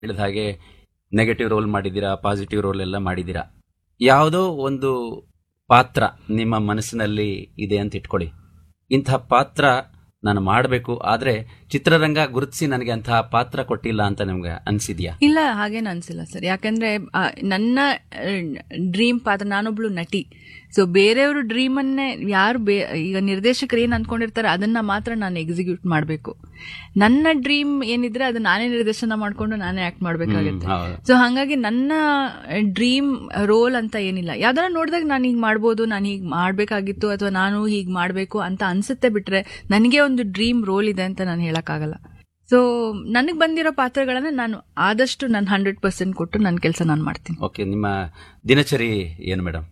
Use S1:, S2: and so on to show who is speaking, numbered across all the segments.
S1: ಹೇಳಿದ ಹಾಗೆ negative role ಮಾಡಿದ್ದೀರಾ ಪಾಸಿಟಿವ್ ರೋಲ್ ಎಲ್ಲ ಮಾಡಿದ್ದೀರಾ ಯಾವುದೋ ಒಂದು ಪಾತ್ರ ನಿಮ್ಮ ಮನಸ್ಸಿನಲ್ಲಿ ಇದೆ ಅಂತ ಇಟ್ಕೊಳ್ಳಿ ಇಂತಹ ಪಾತ್ರ ನಾನು ಮಾಡಬೇಕು ಆದ್ರೆ ಚಿತ್ರರಂಗ ಗುರುತಿಸಿ ನನಗೆ ಅಂತಹ ಪಾತ್ರ ಕೊಟ್ಟಿಲ್ಲ ಅಂತ ನಿಮ್ಗೆ ಅನ್ಸಿದ್ಯಾ
S2: ಇಲ್ಲ ಹಾಗೇನು ಅನ್ಸಿಲ್ಲ ಸರ್ ಯಾಕಂದ್ರೆ ಆ, ನನ್ನ ಡ್ರೀಮ್ ಪಾತ್ರ ನಾನೊಬ್ಳು ನಟಿ ಸೊ ಬೇರೆಯವರು ಡ್ರೀಮ್ ಅನ್ನೇ ಯಾರು ಬೇ ಈಗ ನಿರ್ದೇಶಕರು ಏನ್ ಅನ್ಕೊಂಡಿರ್ತಾರೆ ಅದನ್ನ ಮಾತ್ರ ನಾನು ಎಕ್ಸಿಕ್ಯೂಟ್ ಮಾಡಬೇಕು ನನ್ನ ಡ್ರೀಮ್ ಏನಿದ್ರೆ ಅದು ನಾನೇ ನಿರ್ದೇಶನ ಮಾಡ್ಕೊಂಡು ನಾನೇ ಆಕ್ಟ್ ಮಾಡ್ಬೇಕಾಗತ್ತೆ
S1: ಹ್ಮ್, ಹೌದು.
S2: ಸೊ ಹಾಗಾಗಿ ನನ್ನ ಡ್ರೀಮ್ ರೋಲ್ ಅಂತ ಏನಿಲ್ಲ ಯಾವ್ದಾರ ನೋಡಿದಾಗ ನಾನು ಹೀಗೆ ಮಾಡ್ಬೋದು ನಾನು ಹೀಗೆ ಮಾಡ್ಬೇಕಾಗಿತ್ತು ಅಥವಾ ನಾನು ಹೀಗೆ ಮಾಡಬೇಕು ಅಂತ ಅನ್ಸುತ್ತೆ ಬಿಟ್ರೆ ನನಗೆ ಒಂದು ಡ್ರೀಮ್ ರೋಲ್ ಇದೆ ಅಂತ ನಾನು ಹೇಳಕ್ಕಾಗಲ್ಲ ಸೊ ನನಗೆ ಬಂದಿರೋ ಪಾತ್ರಗಳನ್ನ ನಾನು ಆದಷ್ಟು ನಾನು ಹಂಡ್ರೆಡ್ ಪರ್ಸೆಂಟ್ ಕೊಟ್ಟು ನನ್ನ ಕೆಲಸ ನಾನು ಮಾಡ್ತೀನಿ
S1: ಓಕೆ ನಿಮ್ಮ ದಿನಚರಿ ಏನು ಮೇಡಮ್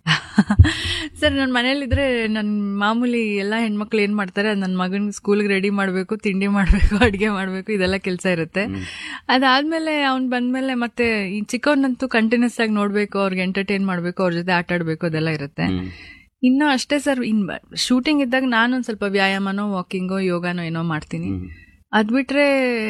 S2: ಸರ್ ನನ್ನ ಮನೇಲಿದ್ರೆ ನನ್ನ ಮಾಮೂಲಿ ಎಲ್ಲ ಹೆಣ್ಮಕ್ಳು ಏನ್ ಮಾಡ್ತಾರೆ ನನ್ನ ಮಗನ ಸ್ಕೂಲ್ಗೆ ರೆಡಿ ಮಾಡಬೇಕು ತಿಂಡಿ ಮಾಡಬೇಕು ಅಡುಗೆ ಮಾಡಬೇಕು ಇದೆಲ್ಲ ಕೆಲಸ ಇರುತ್ತೆ ಅದಾದ್ಮೇಲೆ ಅವ್ನು ಬಂದ್ಮೇಲೆ ಮತ್ತೆ ಈ ಚಿಕ್ಕವನ್ನಂತೂ ಕಂಟಿನ್ಯೂಸ್ ಆಗಿ ನೋಡ್ಬೇಕು ಅವ್ರಿಗೆ ಎಂಟರ್ಟೈನ್ ಮಾಡಬೇಕು ಅವ್ರ ಜೊತೆ ಆಟ ಆಡ್ಬೇಕು ಅದೆಲ್ಲ ಇರುತ್ತೆ ಇನ್ನು ಅಷ್ಟೇ ಸರ್ ಇನ್ ಶೂಟಿಂಗ್ ಇದ್ದಾಗ ನಾನು ಒಂದ್ ಸ್ವಲ್ಪ ವ್ಯಾಯಾಮನೋ ವಾಕಿಂಗೋ ಯೋಗಾನೋ ಏನೋ ಮಾಡ್ತೀನಿ ಅದ್ ಬಿಟ್ರೆ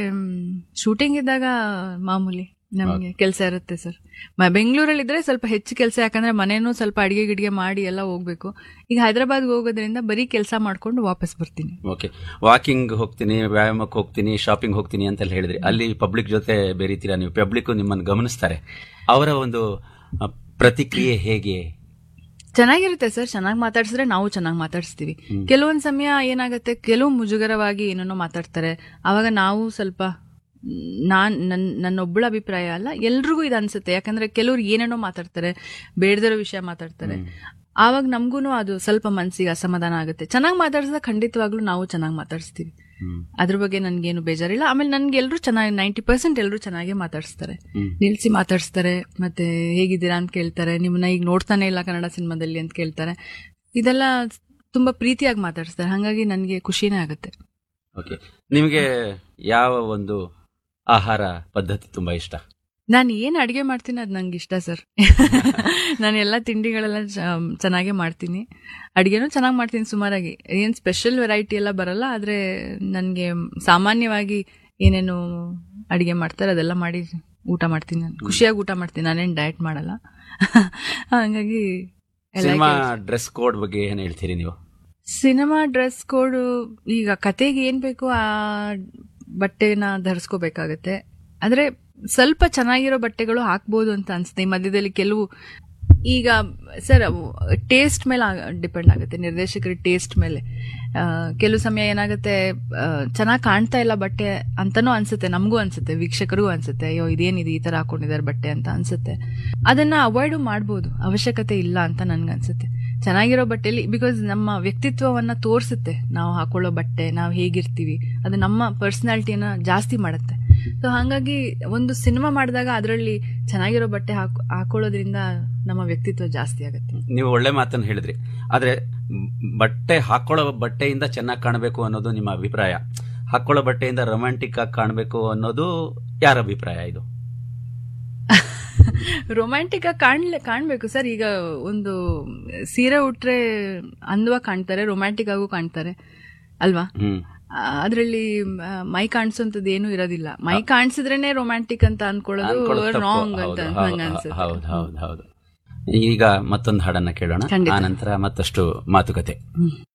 S2: ಶೂಟಿಂಗ್ ಇದ್ದಾಗ ಮಾಮೂಲಿ ನಮಗೆ ಕೆಲಸ ಇರುತ್ತೆ ಸರ್ ಬೆಂಗಳೂರಲ್ಲಿ ಇದ್ರೆ ಸ್ವಲ್ಪ ಹೆಚ್ಚು ಕೆಲಸ ಯಾಕಂದ್ರೆ ಮನೇನೂ ಸ್ವಲ್ಪ ಅಡಿಗೆ ಗಿಡಿಗೆ ಮಾಡಿ ಎಲ್ಲ ಹೋಗ್ಬೇಕು ಈಗ ಹೈದರಾಬಾದ್ಗೆ ಹೋಗೋದ್ರಿಂದ ಬರೀ ಕೆಲಸ ಮಾಡ್ಕೊಂಡು ವಾಪಸ್ ಬರ್ತೀನಿ
S1: ಓಕೆ ವಾಕಿಂಗ್ ಹೋಗ್ತೀನಿ ವ್ಯಾಯಾಮಕ್ಕೆ ಹೋಗ್ತೀನಿ ಶಾಪಿಂಗ್ ಹೋಗ್ತೀನಿ ಅಂತೆಲ್ಲ ಹೇಳಿದ್ರಿ ಅಲ್ಲಿ ಪಬ್ಲಿಕ್ ಜೊತೆ ಬೇರೀತೀರಾ ನೀವು ಪಬ್ಲಿಕ್ ನಿಮ್ಮನ್ನು ಗಮನಿಸ್ತಾರೆ ಅವರ ಒಂದು ಆ, ಪ್ರತಿಕ್ರಿಯೆ ಹೇಗೆ
S2: ಚೆನ್ನಾಗಿರುತ್ತೆ ಸರ್ ಚೆನ್ನಾಗಿ ಮಾತಾಡ್ಸಿದ್ರೆ ನಾವು ಚೆನ್ನಾಗಿ ಮಾತಾಡಿಸ್ತೀವಿ ಕೆಲವೊಂದ್ ಸಮಯ ಏನಾಗುತ್ತೆ ಕೆಲವು ಮುಜುಗರವಾಗಿ ಏನೇನೋ ಮಾತಾಡ್ತಾರೆ ಅವಾಗ ನಾವು ಸ್ವಲ್ಪ ಮ್, ನಾನ್ ನನ್ ನನ್ನೊಬ್ಬಳ ಅಭಿಪ್ರಾಯ ಅಲ್ಲ ಎಲ್ರಿಗೂ ಇದು ಅನ್ಸುತ್ತೆ ಯಾಕಂದ್ರೆ ಕೆಲವ್ರು ಏನೇನೋ ಮಾತಾಡ್ತಾರೆ ಬೇಡದಿರೋ ವಿಷಯ ಮಾತಾಡ್ತಾರೆ ಆವಾಗ ನಮಗೂ ಅದು ಸ್ವಲ್ಪ ಮನ್ಸಿಗೆ ಅಸಮಾಧಾನ ಆಗುತ್ತೆ ಚೆನ್ನಾಗಿ ಮಾತಾಡ್ಸಿದಾಗ ಖಂಡಿತವಾಗ್ಲೂ ನಾವು ಚೆನ್ನಾಗಿ ಮಾತಾಡಿಸ್ತೀವಿ
S1: ಹ್ಮ್.
S2: ಅದ್ರ ಬಗ್ಗೆ ನನ್ಗೇನು ಬೇಜಾರಿಲ್ಲ ಆಮೇಲೆ ನನ್ಗೆ ಎಲ್ಲರೂ ಚೆನ್ನಾಗಿ ನೈಂಟಿ ಪರ್ಸೆಂಟ್ ಎಲ್ಲರೂ ಚೆನ್ನಾಗೇ ಮಾತಾಡಿಸ್ತಾರೆ
S1: ಹ್ಮ್.
S2: ನಿಲ್ಸಿ ಮಾತಾಡಿಸ್ತಾರೆ ಮತ್ತೆ ಹೇಗಿದ್ದೀರಾ ಅಂತ ಕೇಳ್ತಾರೆ ನಿಮ್ಮನ್ನ ಈಗ ನೋಡ್ತಾನೆ ಇಲ್ಲ ಕನ್ನಡ ಸಿನಿಮಾದಲ್ಲಿ ಅಂತ ಕೇಳ್ತಾರೆ ಇದೆಲ್ಲ ತುಂಬಾ ಪ್ರೀತಿಯಾಗಿ ಮಾತಾಡಿಸ್ತಾರೆ ಹಾಗಾಗಿ ನನಗೆ ಖುಷಿನೇ ಆಗುತ್ತೆ
S1: ಓಕೆ ನಿಮಗೆ ಯಾವ ಒಂದು ಆಹಾರ ಪದ್ಧತಿ ತುಂಬಾ ಇಷ್ಟ
S2: ನಾನು ಏನು ಅಡುಗೆ ಮಾಡ್ತೀನಿ ಅದು ನಂಗೆ ಇಷ್ಟ ಸರ್ ನಾನು ಎಲ್ಲ ತಿಂಡಿಗಳೆಲ್ಲ ಚ- ಚೆನ್ನಾಗೇ ಮಾಡ್ತೀನಿ ಅಡುಗೆನೂ ಚೆನ್ನಾಗಿ ಮಾಡ್ತೀನಿ ಸುಮಾರಾಗಿ ಏನು ಸ್ಪೆಷಲ್ ವೆರೈಟಿ ಎಲ್ಲ ಬರಲ್ಲ ಆದರೆ ನನಗೆ ಸಾಮಾನ್ಯವಾಗಿ ಏನೇನು ಅಡುಗೆ ಮಾಡ್ತಾರೆ ಅದೆಲ್ಲ ಮಾಡಿ ಊಟ ಮಾಡ್ತೀನಿ ನಾನು ಖುಷಿಯಾಗಿ ಊಟ ಮಾಡ್ತೀನಿ ನಾನೇನು ಡಯಟ್ ಮಾಡಲ್ಲ ಹಾಗಾಗಿ ಎಲ್ಲ
S1: ಸಿನಿಮಾ ಡ್ರೆಸ್ ಕೋಡ್ ಬಗ್ಗೆ ಏನ್ ಹೇಳ್ತೀರಿ ನೀವು
S2: ಸಿನಿಮಾ ಡ್ರೆಸ್ ಕೋಡ್ ಈಗ ಕತೆಗೆ ಏನ್ ಬೇಕು ಆ ಬಟ್ಟೆನ ಧರಿಸ್ಕೋಬೇಕಾಗತ್ತೆ ಆದ್ರೆ ಸ್ವಲ್ಪ ಚೆನ್ನಾಗಿರೋ ಬಟ್ಟೆಗಳು ಹಾಕ್ಬೋದು ಅಂತ ಅನ್ಸುತ್ತೆ ಈ ಮಧ್ಯದಲ್ಲಿ ಕೆಲವು ಈಗ ಸರ್ ಟೇಸ್ಟ್ ಮೇಲೆ ಡಿಪೆಂಡ್ ಆಗುತ್ತೆ ನಿರ್ದೇಶಕರ ಟೇಸ್ಟ್ ಮೇಲೆ ಆ, ಕೆಲವು ಸಮಯ ಏನಾಗುತ್ತೆ ಚೆನ್ನಾಗಿ ಕಾಣ್ತಾ ಇಲ್ಲ ಬಟ್ಟೆ ಅಂತಾನೂ ಅನ್ಸುತ್ತೆ ನಮಗೂ ಅನ್ಸುತ್ತೆ ವೀಕ್ಷಕರಿಗೂ ಅನ್ಸುತ್ತೆ ಅಯ್ಯೋ ಇದೇನಿದೆ ಈ ತರ ಹಾಕೊಂಡಿದ್ದಾರೆ ಬಟ್ಟೆ ಅಂತ ಅನ್ಸುತ್ತೆ ಅದನ್ನ ಅವಾಯ್ಡ್ ಮಾಡ್ಬೋದು ಅವಶ್ಯಕತೆ ಇಲ್ಲ ಅಂತ ನನ್ಗೆ ಅನ್ಸುತ್ತೆ ಚೆನ್ನಾಗಿರೋ ಬಟ್ಟೆಲಿ ಬಿಕಾಸ್ ನಮ್ಮ ವ್ಯಕ್ತಿತ್ವವನ್ನ ತೋರಿಸುತ್ತೆ ನಾವು ಹಾಕೊಳ್ಳೋ ಬಟ್ಟೆ ನಾವು ಹೇಗಿರ್ತೀವಿ ಅದು ನಮ್ಮ ಪರ್ಸನಾಲಿಟಿಯನ್ನ ಜಾಸ್ತಿ ಮಾಡುತ್ತೆ ಸೊ ಹಾಗಾಗಿ ಒಂದು ಸಿನಿಮಾ ಮಾಡಿದಾಗ ಅದರಲ್ಲಿ ಚೆನ್ನಾಗಿರೋ ಬಟ್ಟೆ ಹಾಕ್ ಹಾಕೊಳ್ಳೋದ್ರಿಂದ ನಮ್ಮ ವ್ಯಕ್ತಿತ್ವ ಜಾಸ್ತಿ ಆಗುತ್ತೆ
S1: ನೀವು ಒಳ್ಳೆ ಮಾತನ್ನು ಹೇಳಿದ್ರಿ ಆದ್ರೆ ಮ್, ಬಟ್ಟೆ ಹಾಕೊಳ್ಳೋ ಬಟ್ಟೆಯಿಂದ ಚೆನ್ನಾಗಿ ಕಾಣಬೇಕು ಅನ್ನೋದು ನಿಮ್ಮ ಅಭಿಪ್ರಾಯ ಹಾಕೊಳ್ಳೋ ಬಟ್ಟೆಯಿಂದ ರೊಮ್ಯಾಂಟಿಕ್ ಆಗಿ ಕಾಣಬೇಕು ಅನ್ನೋದು ಯಾರ ಅಭಿಪ್ರಾಯ ಇದು
S2: ರೊಮ್ಯಾಂಟಿಕ್ ಆಗಿ ಕಾಣ್ಲೆ ಕಾಣ್ಬೇಕು ಸರ್ ಈಗ ಒಂದು ಸೀರೆ ಉಟ್ರೆ ಅಂದವಾಗಿ ಕಾಣ್ತಾರೆ ರೊಮ್ಯಾಂಟಿಕ್ ಆಗು ಕಾಣ್ತಾರೆ ಅಲ್ವಾ
S1: ಹ್ಮ್
S2: ಅದರಲ್ಲಿ ಮೈ ಕಾಣಿಸೋಂಥದ್ದು ಏನೂ ಇರೋದಿಲ್ಲ ಮೈ ಕಾಣಿಸಿದ್ರೇನೆ ರೊಮ್ಯಾಂಟಿಕ್ ಅಂತ ಅನ್ಕೊಳ್ಳೋದು
S1: ಅನ್ಕೊಳ್ಳೋದು ತಪ್ಪು.
S2: ರಾಂಗ್ ಅಂತ
S1: ಹೌದು,
S2: ನಂಗೆ
S1: ಹೌದು,
S2: ಅನ್ಸುತ್ತೆ
S1: ಹೌದು ಹೌದು ಹೌದು ಈಗ ಮತ್ತೊಂದು ಹಾಡನ್ನ ಕೇಳೋಣ
S2: ಖಂಡಿತ.
S1: ಆ ನಂತರ ಮತ್ತಷ್ಟು ಮಾತುಕತೆ